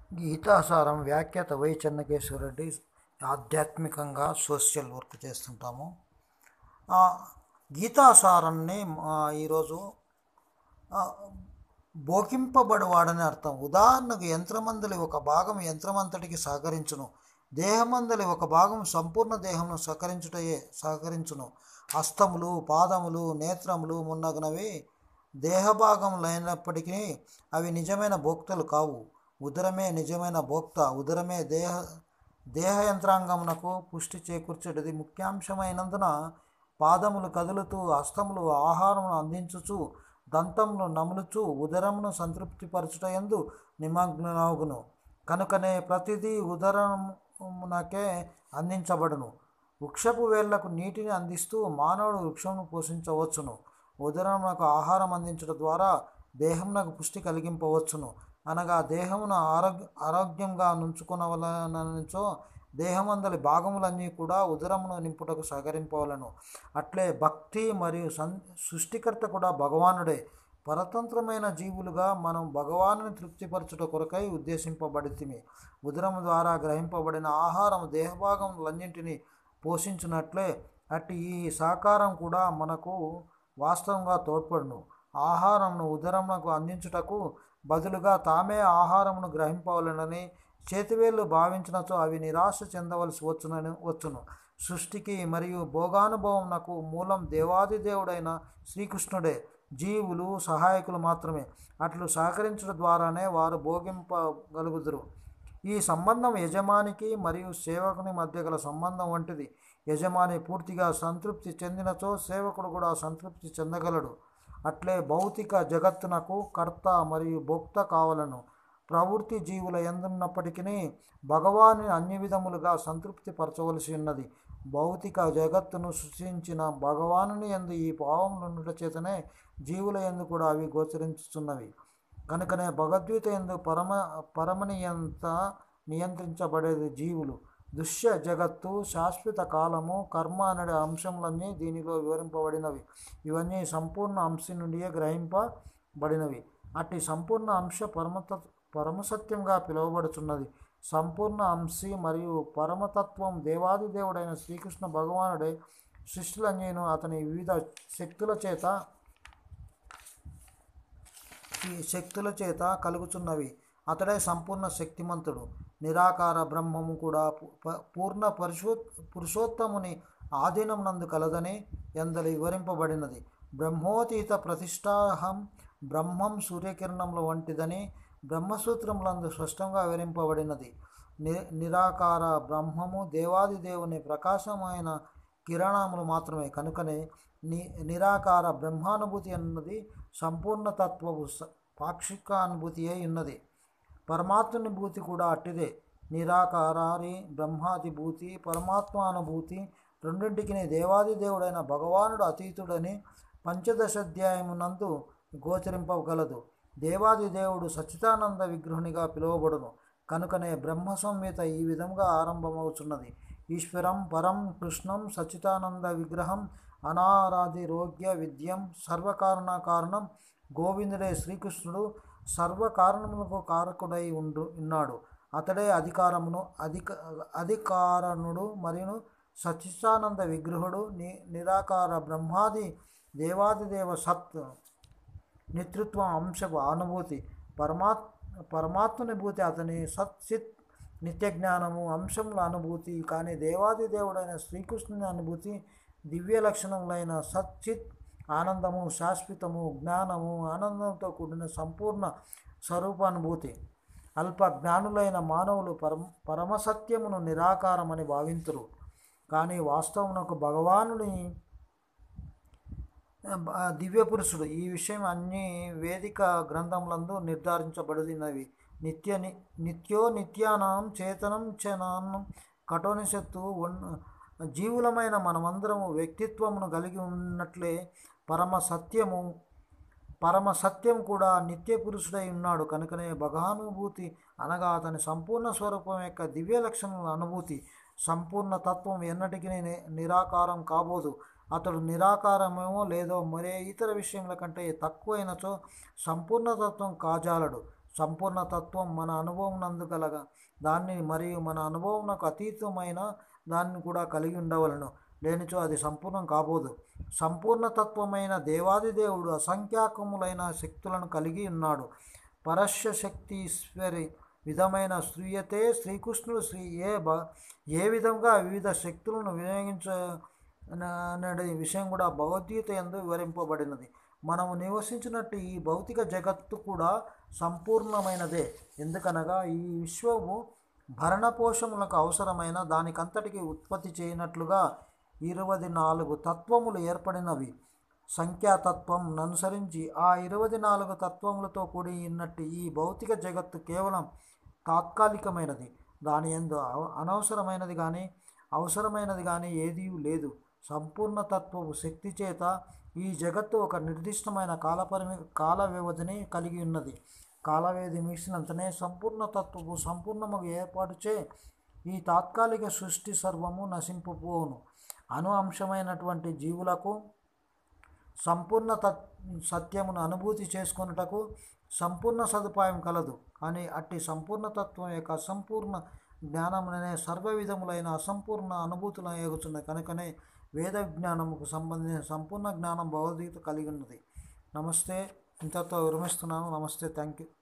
గీతాసారం వ్యాఖ్యాత వై చెన్నకేశ్వరరెడ్డి ఆధ్యాత్మికంగా social work చేస్తుంటాము ఆ, గీతాసారాన్ని ఆ, ఈరోజు ఆ, బోకింపబడవాడని అర్థం ఉదాహరణకు యంత్రమందలి ఒక భాగం యంత్రమంతటికి సహకరించును దేహమందలి ఒక భాగం సంపూర్ణ దేహమును సహకరించుటయే సహకరించును హస్తములు పాదములు నేత్రములు మున్నగునవి దేహభాగములైనప్పటికీ అవి నిజమైన భోక్తలు కావు ఉదరమే నిజమైన భోక్త ఉదరమే దేహ దేహ యంత్రాంగమునకు పుష్టి చేకూర్చేటిది ముఖ్యాంశమైనందున పాదములు కదులుతూ హస్తములు ఆహారమును అందించుచు దంతములు నములుచు ఉదరమును సంతృప్తిపరచుటయందు నిమగ్నమగును కనుకనే ప్రతిదీ ఉదరమునకే అందించబడును వృక్షపు వేళ్లకు నీటిని అందిస్తూ మానవుడు వృక్షమును పోషించవచ్చును ఉదరమునకు ఆహారం అందించడం ద్వారా దేహమునకు పుష్టి కలిగింపవచ్చును అనగా దేహమును ఆరోగ్య ఆరోగ్యంగా నుంచుకునవలనచో దేహమందలి భాగములన్నీ కూడా ఉదరమును నింపుటకు సహకరింపవలను అట్లే భక్తి మరియు సం సృష్టికర్త కూడా భగవానుడే పరతంత్రమైన జీవులుగా మనం భగవానుని తృప్తిపరచుట కొరకై ఉద్దేశింపబడితిమి ఉదరము ద్వారా గ్రహింపబడిన ఆహారం దేహభాగములన్నింటినీ పోషించినట్లే అట్టి ఈ సహకారం కూడా మనకు వాస్తవంగా తోడ్పడును ఆహారంను ఉదరమునకు అందించుటకు బదులుగా తామే ఆహారమును గ్రహింపవలనని చేతివేళ్ళు భావించినచో అవి నిరాశ చెందవలసి వచ్చునని వచ్చును సృష్టికి మరియు భోగానుభవంనకు మూలం దేవాది దేవుడైన శ్రీకృష్ణుడే జీవులు సహాయకులు మాత్రమే అట్లు సహకరించడం ద్వారానే వారు భోగింపగలుగుదురు ఈ సంబంధం యజమానికి మరియు సేవకుని మధ్య గల సంబంధం వంటిది యజమాని పూర్తిగా సంతృప్తి చెందినచో సేవకుడు కూడా సంతృప్తి చెందగలడు అట్లే భౌతిక జగత్తునకు కర్త మరియు భోక్త కావలను ప్రవృత్తి జీవుల ఎందున్నప్పటికీ భగవాని అన్ని విధములుగా సంతృప్తి పరచవలసి ఉన్నది భౌతిక జగత్తును సృష్టించిన భగవానుని ఎందు ఈ భావములుండుట చేతనే జీవుల ఎందు కూడా అవి గోచరించుచున్నవి కనుకనే భగవద్గీత ఎందు పరమ పరమనియంత నియంత్రించబడేది జీవులు దృశ్య జగత్తు శాశ్వత కాలము కర్మ అనే అంశములన్నీ దీనిలో వివరింపబడినవి ఇవన్నీ సంపూర్ణ అంశ నుండియే గ్రహింపబడినవి అట్టి సంపూర్ణ అంశ పరమత పరమసత్యంగా పిలువబడుచున్నది సంపూర్ణ అంశి మరియు పరమతత్వం దేవాది దేవుడైన శ్రీకృష్ణ భగవానుడే సృష్టిలన్నీను అతని వివిధ శక్తుల చేత ఈ శక్తుల చేత కలుగుచున్నవి అతడే సంపూర్ణ శక్తిమంతుడు నిరాకార బ్రహ్మము కూడా పు- ప- పూర్ణ పరిశో పురుషోత్తముని ఆధీనమునందు కలదని ఎందలి వివరింపబడినది బ్రహ్మోతీత ప్రతిష్టాహం బ్రహ్మం సూర్యకిరణముల వంటిదని బ్రహ్మసూత్రములందు స్పష్టంగా వివరింపబడినది ని నిరాకార బ్రహ్మము దేవాది దేవుని ప్రకాశమైన కిరణములు మాత్రమే కనుకనే ని నిరాకార బ్రహ్మానుభూతి అన్నది సంపూర్ణ తత్వపు స- పాక్షిక అనుభూతి అయి ఉన్నది పరమాత్మనుభూతి కూడా అట్టిదే నిరాకారారి బ్రహ్మాదిభూతి పరమాత్మానుభూతి రెండింటికి దేవాది దేవుడైన భగవానుడు అతీతుడని పంచదశాధ్యాయమునందు గోచరింపగలదు దేవాది దేవుడు సచ్చిదానంద విగ్రహునిగా పిలువబడును కనుకనే బ్రహ్మ సంహిత ఈ విధంగా ఆరంభమవుతున్నది ఈశ్వరం పరం కృష్ణం సచ్చిదానంద విగ్రహం అనారాధి రోగ్య విద్యం సర్వకారణ కారణం గోవిందుడే శ్రీకృష్ణుడు సర్వకారణములకు కారకుడై ఉండు ఉన్నాడు అతడే అధికారమును అధిక అధికారణుడు మరియు సచ్చిదానంద విగ్రహుడు ని నిరాకార బ్రహ్మాది దేవాదిదేవ సత్ నితృత్వం అంశపు అనుభూతి పరమాత్ పరమాత్మనుభూతి అతని సత్ చిత్ నిత్య జ్ఞానము అంశముల అనుభూతి కానీ దేవాది దేవుడైన శ్రీకృష్ణుని అనుభూతి దివ్య లక్షణములైన సచ్చిత్ ఆనందము శాశ్వతము జ్ఞానము ఆనందంతో కూడిన సంపూర్ణ స్వరూపానుభూతి అల్ప జ్ఞానులైన మానవులు పరమ పరమసత్యమును నిరాకారమని భావింతురు కానీ వాస్తవమునకు భగవానుని ఆ, దివ్య పురుషుడు ఈ విషయం అన్ని వేదిక గ్రంథములందు నిర్ధారించబడినవి నిత్య ని- నిత్యో నిత్యానాం చేతనం చనానం కఠోనిషత్తు ఉన్న జీవులమైన మనమందరము వ్యక్తిత్వమును కలిగి ఉన్నట్లే పరమ సత్యము పరమ సత్యం కూడా నిత్య పురుషుడై ఉన్నాడు కనుకనే భగానుభూతి అనగా అతని సంపూర్ణ స్వరూపం యొక్క దివ్య లక్షణముల అనుభూతి సంపూర్ణ తత్వం ఎన్నటికీ ని- నిరాకారం కాబోదు అతడు నిరాకారమేమో లేదో మరే ఇతర విషయముల కంటే తక్కువైనచో సంపూర్ణ తత్వం కాజాలడు సంపూర్ణ తత్వం మన అనుభవం నందు గలగా దాన్ని మరియు మన అనుభవంకు అతీతమైన దాన్ని కూడా కలిగి ఉండవలను లేనిచో అది సంపూర్ణం కాబోదు సంపూర్ణతత్వమైన దేవాది దేవుడు అసంఖ్యాకములైన శక్తులను కలిగి ఉన్నాడు పరస్య శక్తి ఈశ్వరి విధమైన స్త్రీయతే శ్రీకృష్ణుడు శ్రీ ఏ బ ఏ విధంగా వివిధ శక్తులను వినియోగించ అనే విషయం కూడా భగవద్గీత ఎందు వివరింపబడినది మనము నివసించినట్టు ఈ భౌతిక జగత్తు కూడా సంపూర్ణమైనదే ఎందుకనగా ఈ విశ్వము భరణపోషములకు అవసరమైన దానికంతటికి ఉత్పత్తి చేయనట్లుగా ఇరవై నాలుగు తత్వములు ఏర్పడినవి సంఖ్యాతత్వం అనుసరించి ఆ ఇరవై నాలుగు తత్వములతో కూడి ఉన్నట్టు ఈ భౌతిక జగత్తు కేవలం తాత్కాలికమైనది దాని ఎందు అవ- అనవసరమైనది కానీ అవసరమైనది కానీ ఏదీ లేదు సంపూర్ణ తత్వపు శక్తి చేత ఈ జగత్తు ఒక నిర్దిష్టమైన కాలపరిమి కాల వ్యవధిని కలిగి ఉన్నది కాలవ్యవధి ముగిసినంతనే సంపూర్ణ తత్వపు సంపూర్ణము ఏర్పాటు చే ఈ తాత్కాలిక సృష్టి సర్వము నశింపుపోవును అణు అంశమైనటువంటి జీవులకు సంపూర్ణ తత్ సత్యమును అనుభూతి చేసుకొనుటకు సంపూర్ణ సదుపాయం కలదు కానీ అట్టి సంపూర్ణతత్వం యొక్క అసంపూర్ణ జ్ఞానముననే సర్వ విధములైన అసంపూర్ణ అనుభూతులను ఏగుచున్నది కనుకనే వేద విజ్ఞానముకు సంబంధించిన సంపూర్ణ జ్ఞానం భగవద్గీత కలిగి ఉన్నది నమస్తే ఇంతతో విరమిస్తున్నాను నమస్తే థ్యాంక్ యూ